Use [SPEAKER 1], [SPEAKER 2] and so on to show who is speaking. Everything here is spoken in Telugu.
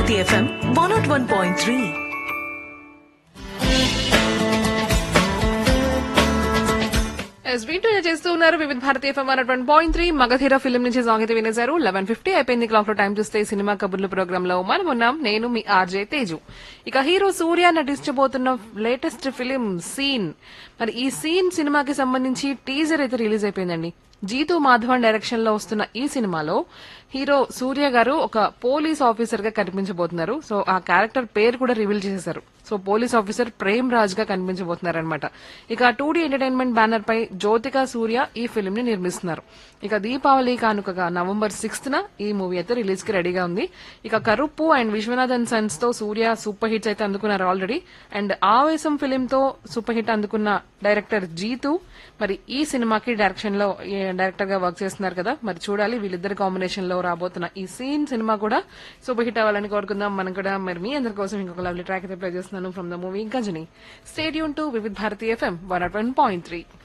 [SPEAKER 1] Bharati FM one nought one point three
[SPEAKER 2] ఎస్ వీటూ చేస్తూ ఉన్నారు వివిధ భారతీయ FM one point three Magadheera film నుంచి సాంగతి వినేశారు లెవెన్ ఫిఫ్టీ అయిపోయింది క్లాక్ లో టైం చూస్తే సినిమా కబుర్లు ప్రోగ్రామ్ లో మనం ఉన్నాం నేను మీ ఆర్జే తేజు ఇక హీరో సూర్య నటించబోతున్న లేటెస్ట్ ఫిలిం సీన్ మరి ఈ సీన్ సినిమాకి సంబంధించి టీజర్ అయితే రిలీజ్ అయిపోయిందండి జీతు మాధవన్ డైరెక్షన్ లో వస్తున్న ఈ సినిమాలో హీరో సూర్య గారు ఒక పోలీస్ ఆఫీసర్ గా కనిపించబోతున్నారు సో ఆ క్యారెక్టర్ పేరు కూడా రివీల్ చేశారు so police officer Prem Raj గా కనిపించబోతున్నారు అనమాట ఇక టూ డి ఎంటర్టైన్మెంట్ బ్యానర్ పై జ్యోతిక సూర్య ఈ ఫిల్మ్ ని నిర్మిస్తున్నారు ఇక దీపావళి కానుకగా నవంబర్ సిక్స్త్ న ఈ మూవీ అయితే రిలీజ్ కి రెడీగా ఉంది ఇక కరుప్పు అండ్ విశ్వనాథన్ సన్స్ తో సూర్య సూపర్ హిట్స్ అయితే అందుకున్నారు ఆల్రెడీ అండ్ ఆవేశం ఫిలిం తో సూపర్ హిట్ అందుకున్న డైరెక్టర్ జీతు మరి ఈ సినిమాకి డైరెక్షన్ లో డైరెక్టర్ గా వర్క్ చేస్తున్నారు కదా మరి చూడాలి వీళ్ళిద్దరి కాంబినేషన్ లో రాబోతున్న ఈ సీన్ సినిమా కూడా సూపర్ హిట్ అవ్వాలని కోరుకుందాం మనం కూడా మరి మీ అందరి కోసం ఇంకొక లవ్లీ ట్రాక్ అయితే ప్లే చేస్తున్నాను from the movie Ghajini stay tuned to Vividh Bharati FM one point three